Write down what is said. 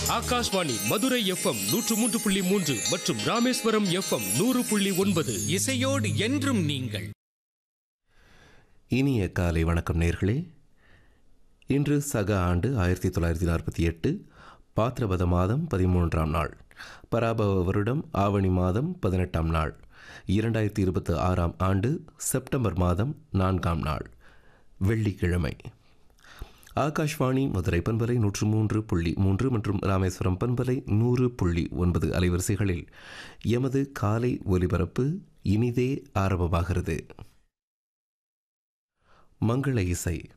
Akashvani Madurai FM நூற்று மூன்று புள்ளி மூன்று மற்றும் ராமேஸ்வரம் எஃப்எம் நூறு புள்ளி ஒன்பது இசையோடு என்றும் நீங்கள் இனிய காலை வணக்கம் நேர்களே இன்று சக ஆண்டு ஆயிரத்தி தொள்ளாயிரத்தி நாற்பத்தி எட்டு பாத்திரபத மாதம் பதிமூன்றாம் நாள் பராபவ வருடம் ஆவணி மாதம் பதினெட்டாம் நாள் இரண்டாயிரத்தி இருபத்தி ஆறாம் ஆண்டு செப்டம்பர் மாதம் நான்காம் நாள் வெள்ளிக்கிழமை ஆகாஷ்வாணி மதுரை பண்பலை நூற்று மூன்று புள்ளி மூன்று மற்றும் ராமேஸ்வரம் பண்பலை நூறு புள்ளி ஒன்பது அலைவரிசைகளில் எமது காலை ஒலிபரப்பு இனிதே ஆரம்பமாகிறது மங்கள இசை